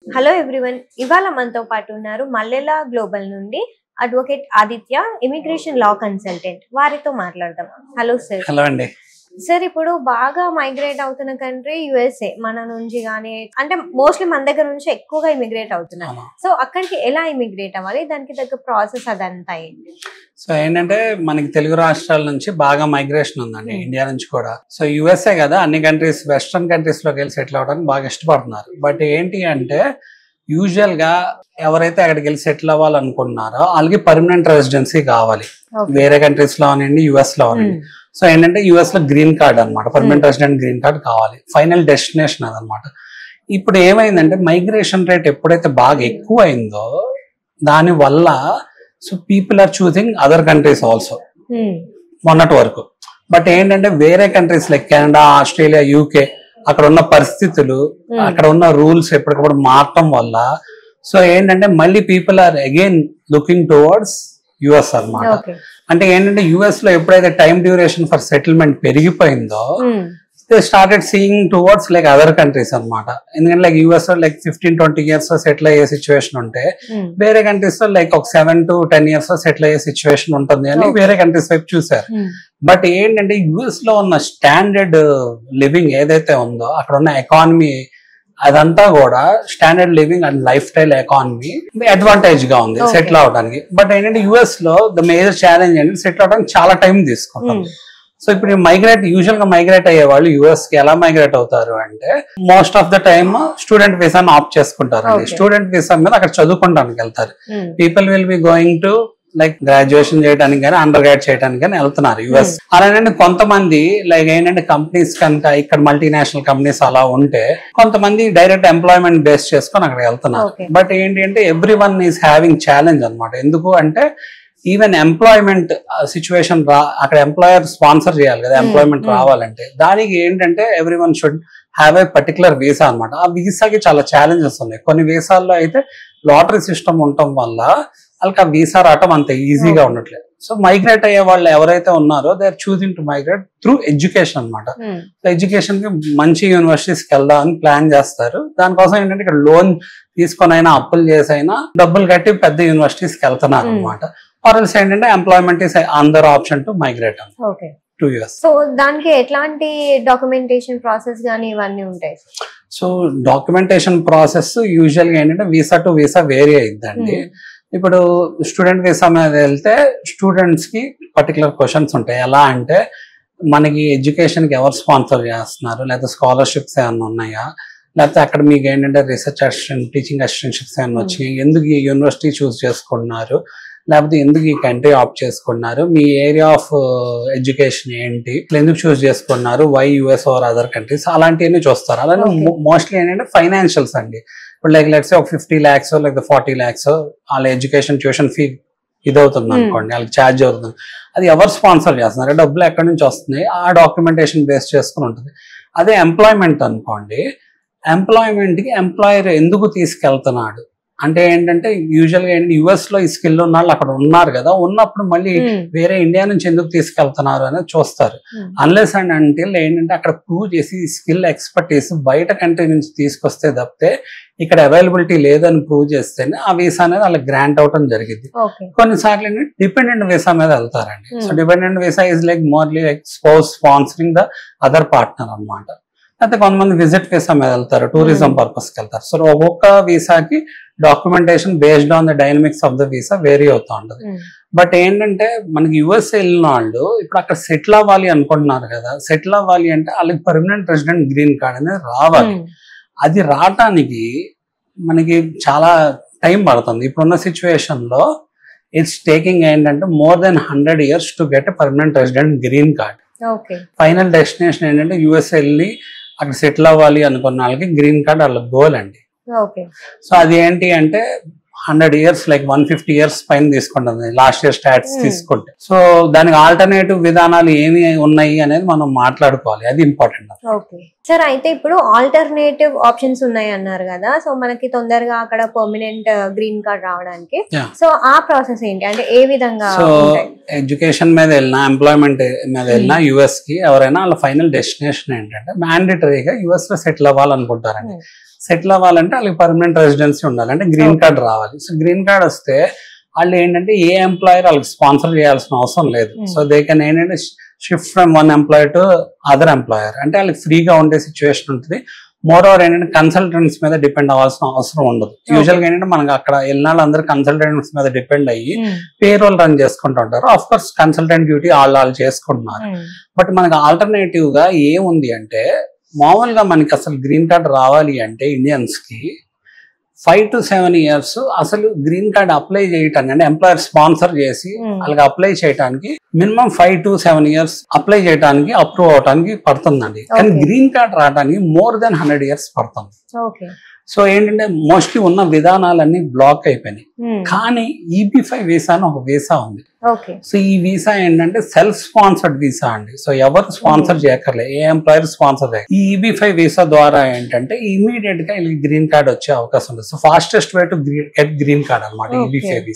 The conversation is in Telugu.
హలో ఎవ్రీవన్ ఇవాళ మనతో పాటు ఉన్నారు మల్లెల గ్లోబల్ నుండి advocate Aditya immigration law consultant వారితో మాట్లాడదాం హలో సార్ హలో అండి సార్ ఇప్పుడు బాగా మైగ్రేట్ అవుతున్న కంట్రీ యుఎస్ఏ మన నుంచి కానీ అంటే మోస్ట్లీ మన దగ్గర నుంచి ఎక్కువగా ఇమిగ్రేట్ అవుతున్నారు అవును. సో అక్కడికి ఎలా ఇమిగ్రేట్ అవ్వాలి దానికి తగ్గ ప్రాసెస్ అదంతా ఏంటి సో ఏంటంటే మనకి తెలుగు రాష్ట్రాల నుంచి బాగా మైగ్రేషన్ ఉందండి Hmm. ఇండియా నుంచి కూడా సో యుఎస్ఏ కదా అన్ని కంట్రీస్ వెస్ట్రన్ కంట్రీస్ లోకి వెళ్ళి సెటిల్ అవడానికి బాగా ఇష్టపడుతున్నారు బట్ ఏంటి అంటే యూజువల్ గా ఎవరైతే అక్కడికి వెళ్ళి సెటిల్ అవ్వాలనుకుంటున్నారో వాళ్ళకి పర్మనెంట్ రెసిడెన్సీ కావాలి Okay. వేరే కంట్రీస్ లో అవనండి యుఎస్ లో అవనండి Hmm. సో ఏంటంటే యుఎస్ లో గ్రీన్ కార్డ్ అనమాట పర్మనెంట్ రెసిడెంట్ గ్రీన్ కార్డ్ కావాలి ఫైనల్ డెస్టినేషన్ అదనమాట ఇప్పుడు ఏమైందంటే మైగ్రేషన్ రేట్ ఎప్పుడైతే బాగా ఎక్కువ అయిందో దాని వల్ల so people are choosing other countries also Hmm. మొన్నటి వరకు బట్ ఏంటంటే వేరే కంట్రీస్ లైక్ కెనడా ఆస్ట్రేలియా యూకే అక్కడ ఉన్న పరిస్థితులు Hmm. అక్కడ ఉన్న రూల్స్ ఎప్పటికప్పుడు మారటం వల్ల సో ఏంటంటే మళ్ళీ people are again looking towards US అన్నమాట ఓకే అంటే ఏంటంటే యుఎస్ లో ఎప్పుడైతే టైం డ్యూరేషన్ ఫర్ సెటిల్మెంట్ పెరిగిపోయిందో Hmm. They started seeing towards like other countries అన్నమాట ఎందుకంటే లైక్ యుఎస్ లో లైక్ ఫిఫ్టీన్ ట్వంటీ ఇయర్స్ లో సెటిల్ అయ్యే సిచ్యువేషన్ ఉంటే Hmm. వేరే కంట్రీస్ లో లైక్ ఒక సెవెన్ టు టెన్ ఇయర్స్ లో సెటిల్ అయ్యే సిచ్యువేషన్ ఉంటుంది అని Okay. వేరే కంట్రీస్ వైపు చూసారు Hmm. బట్ ఏంటంటే యుఎస్ లో ఉన్న స్టాండర్డ్ లివింగ్ ఏదైతే ఉందో అక్కడ ఉన్న ఎకానమీ అదంతా కూడా standard living and life style economy advantage గా ఉంది Okay. సెటిల్ అవడానికి బట్ ఏంటంటే యుఎస్ లో ద మేజర్ ఛాలెంజ్ ఏంటంటే సెటిల్ అవడానికి చాలా టైం తీసుకుంటాం Hmm. సో ఇప్పుడు మైగ్రేట్ యూజువల్ గా మైగ్రేట్ అయ్యే వాళ్ళు యుఎస్ కి ఎలా మైగ్రేట్ అవుతారు అంటే most of the time student వీసాని ఆప్ట్ చేసుకుంటారు Okay. స్టూడెంట్ వీసా మీద అక్కడ చదువుకోవడానికి వెళ్తారు Hmm. People will be going to like graduation చేయడానికి కానీ అండర్ గ్రాడ్ చేయడానికి కానీ వెళ్తున్నారు యుఎస్ అలానే కొంతమంది లైక్ ఏంటంటే కంపెనీస్ కనుక ఇక్కడ మల్టీనేషనల్ కంపెనీస్ అలా ఉంటే కొంతమంది డైరెక్ట్ ఎంప్లాయ్మెంట్ బేస్ చేసుకొని అక్కడ వెళ్తున్నారు Okay. బట్ ఏంటి అంటే everyone is having challenge అనమాట ఎందుకు అంటే ఈవెన్ ఎంప్లాయ్మెంట్ సిచ్యువేషన్ రా అక్కడ ఎంప్లాయర్ స్పాన్సర్ చేయాలి కదా Hmm, ఎంప్లాయ్మెంట్ hmm. రావాలంటే దానికి ఏంటంటే everyone should have a particular visa అనమాట ఆ వీసాకి చాలా ఛాలెంజెస్ ఉన్నాయి కొన్ని వీసాల్లో అయితే లాటరీ సిస్టమ్ ఉండటం వల్ల వాళ్ళకి ఆ వీసా రావటం అంత ఈజీగా Okay. ఉండట్లేదు సో మైగ్రేట్ అయ్యే వాళ్ళు ఎవరైతే ఉన్నారో they are choosing to migrate through education అనమాట Hmm. ఎడ్యుకేషన్ కి మంచి యూనివర్సిటీస్ కి వెళ్దామని ప్లాన్ చేస్తారు దానికోసం ఏంటంటే ఇక్కడ లోన్ తీసుకొని అయినా అప్పులు చేసి అయినా డబ్బులు కట్టి పెద్ద యూనివర్సిటీస్ కి వెళ్తున్నారు Hmm. అనమాట ఆర్ఎల్స్ ఏంటంటే employment is another option to migrate okay two years so దానికి ఎట్లాంటి డాక్యుమెంటేషన్ ప్రాసెస్ కానీ ఇవన్నీ ఉంటాయి సో డాక్యుమెంటేషన్ ప్రాసెస్ యూజువల్ గా ఏంటంటే వీసా టు వీసా వేరీ అయిద్దండి Hmm. ఇప్పుడు స్టూడెంట్ వీసా మీద వెళ్తే స్టూడెంట్స్ కి పర్టికులర్ క్వశ్చన్స్ ఉంటాయి ఎలా అంటే మనకి ఎడ్యుకేషన్ కి ఎవరు స్పాన్సర్ చేస్తున్నారు లేకపోతే స్కాలర్షిప్స్ ఏమైనా ఉన్నాయా లేకపోతే అక్కడ మీకు ఏంటంటే రీసెర్చ్ అసిస్టెంట్ టీచింగ్ అసిస్టెంట్షిప్స్ ఏమైనా వచ్చినాయి ఎందుకు ఈ యూనివర్సిటీ చూస్ చేసుకున్నారు లేకపోతే ఎందుకు ఈ కంట్రీ ఆప్ట్ చేసుకున్నారు మీ ఏరియా ఆఫ్ ఎడ్యుకేషన్ ఏంటి ఇట్లా ఎందుకు చూస్ చేసుకున్నారు why US or other countries అలాంటివన్నీ చూస్తారు అలానే Okay. మోస్ట్లీ ఏంటంటే ఫైనాన్షియల్స్ అండి ఇప్పుడు లైక్ లెట్స్ ఒక ఫిఫ్టీ ల్యాక్స్ లేకపోతే ఫార్టీ ల్యాక్స్ వాళ్ళ ఎడ్యుకేషన్ ట్యూషన్ ఫీ ఇది అవుతుంది Hmm. అనుకోండి వాళ్ళకి ఛార్జ్ అవుతుంది అది ఎవరు స్పాన్సర్ చేస్తున్నారు డబ్బులు ఎక్కడి నుంచి వస్తున్నాయి ఆ డాక్యుమెంటేషన్ బేస్ చేసుకుని ఉంటుంది అదే ఎంప్లాయ్మెంట్ అనుకోండి ఎంప్లాయ్మెంట్ కి ఎంప్లాయర్ ఎందుకు తీసుకెళ్తున్నాడు అంటే ఏంటంటే యూజువల్ గా ఏంటి యుఎస్ లో ఈ స్కిల్ ఉన్న వాళ్ళు అక్కడ ఉన్నారు కదా ఉన్నప్పుడు మళ్ళీ Hmm. వేరే ఇండియా నుంచి ఎందుకు తీసుకెళ్తున్నారు అనేది చూస్తారు Hmm. అన్లెస్ అండ్ అంటే ఏంటంటే అక్కడ ప్రూవ్ చేసి స్కిల్ ఎక్స్పర్టీస్ బయట కంట్రీ నుంచి తీసుకొస్తే తప్పితే ఇక్కడ అవైలబిలిటీ లేదని ప్రూవ్ చేస్తేనే ఆ వీసా అనేది వాళ్ళకి గ్రాంట్ అవటం జరిగింది ఓకే కొన్నిసార్లు ఏంటంటే డిపెండెంట్ వీసా మీద వెళ్తారండి Hmm. So dependent visa is like more like like spouse sponsoring the other partner అన్నమాట అయితే కొంతమంది విజిట్ వీసా మీద వెళ్తారు టూరిజం Hmm. పర్పస్ కి వెళ్తారు సో ఒక్కొక్క వీసాకి documentation based on the dynamics of the visa vary అవుతూ ఉంటుంది Hmm. బట్ ఏంటంటే మనకి యుఎస్ వెళ్ళిన వాళ్ళు ఇప్పుడు అక్కడ సెటిల్ అవ్వాలి అనుకుంటున్నారు కదా సెటిల్ అవ్వాలి అంటే వాళ్ళకి పర్మనెంట్ రెసిడెంట్ గ్రీన్ కార్డ్ అనేది రావాలి Hmm. అది రావటానికి మనకి చాలా టైం పడుతుంది ఇప్పుడున్న సిచ్యువేషన్ లో ఇట్స్ టేకింగ్ ఏంటంటే more than hundred years to get permanent resident green card okay final destination ఏంటంటే యుఎస్ వెళ్ళి అక్కడ సెటిల్ అవ్వాలి అనుకున్న వాళ్ళకి గ్రీన్ కార్డ్ వాళ్ళ గోల్ అండి ఓకే సో అది ఏంటి అంటే hundred years like one fifty years పైన తీసుకుంటుంది లాస్ట్ ఇయర్ స్టాట్స్ Hmm. తీసుకుంటే సో దానికి ఆల్టర్నేటివ్ విధానాలు ఏమి ఉన్నాయి అనేది మనం మాట్లాడుకోవాలి అది ఇంపార్టెంట్ ఓకే సార్ అయితే ఇప్పుడు ఆల్టర్నేటివ్ ఆప్షన్స్ ఉన్నాయి అన్నారు కదా సో మనకి తొందరగా అక్కడ పర్మనెంట్ గ్రీన్ కార్డ్ రావడానికి Yeah. సో ఆ ప్రాసెస్ ఏంటి అంటే ఏ విధంగా సో ఉంటాయి ఎడ్యుకేషన్ మీద వెళ్ళినా ఎంప్లాయ్మెంట్ మీద వెళ్ళినా యుఎస్ కి ఎవరైనా వాళ్ళ ఫైనల్ డెస్టినేషన్ ఏంటంటే మ్యాండేటరీగా యుఎస్ లో సెటిల్ అవ్వాలనుకుంటారండి Hmm. సెటిల్ అవ్వాలంటే వాళ్ళకి పర్మనెంట్ రెసిడెన్సీ ఉండాలి అంటే గ్రీన్ Okay. కార్డ్ రావాలి సో గ్రీన్ కార్డ్ వస్తే వాళ్ళు ఏంటంటే ఏ ఎంప్లాయర్ వాళ్ళకి స్పాన్సర్ చేయాల్సిన అవసరం లేదు Hmm. సో దే కెన్ ఏంటంటే shift from one employer to other employer అంటే వాళ్ళకి ఫ్రీగా ఉండే సిచ్యువేషన్ ఉంటుంది మోర్ ఓవర్ ఏంటంటే కన్సల్టెంట్స్ మీద డిపెండ్ అవ్వాల్సిన అవసరం ఉండదు యూజువల్ గా ఏంటంటే మనకి అక్కడ వెళ్ళిన వాళ్ళందరూ కన్సల్టెంట్స్ మీద డిపెండ్ అయ్యి పేరోల్ రన్ చేసుకుంటూ ఉంటారు ఆఫ్ కోర్స్ కన్సల్టెంట్ డ్యూటీ వాళ్ళు వాళ్ళు చేసుకుంటున్నారు బట్ మనకి ఆల్టర్నేటివ్ గా ఏముంది అంటే మామూలుగా మనకి అసలు గ్రీన్ కార్డ్ రావాలి అంటే ఇండియన్స్ కి ఫైవ్ టు సెవెన్ ఇయర్స్ అసలు గ్రీన్ కార్డ్ అప్లై చేయటానికి అంటే ఎంప్లాయర్ స్పాన్సర్ చేసి Hmm. వాళ్ళకి అప్లై చేయడానికి minimum five to seven years apply చేయడానికి అప్రూవ్ అవడానికి పడుతుందండి కానీ Okay. గ్రీన్ కార్డ్ రావడానికి మోర్ దెన్ హండ్రెడ్ ఇయర్స్ పడుతుంది ఓకే సో ఏంటంటే మోస్ట్లీ ఉన్న విధానాలన్నీ బ్లాక్ అయిపోయినాయి కానీ ఈబీ ఫైవ్ వీసా అని ఒక వీసా ఉంది ఓకే సో ఈ వీసా ఏంటంటే సెల్ఫ్ స్పాన్సర్డ్ వీసా అండి సో ఎవరు స్పాన్సర్ చేయక్కర్లే ఏ ఎంప్లాయర్ స్పాన్సర్ చేయ ఈ ఈబీ ఫైవ్ వీసా ద్వారా ఏంటంటే ఇమీడియట్ గా వీళ్ళకి గ్రీన్ కార్డ్ వచ్చే అవకాశం ఉంది so fastest way to get green card అనమాట ఈబీ Okay. ఫైవ్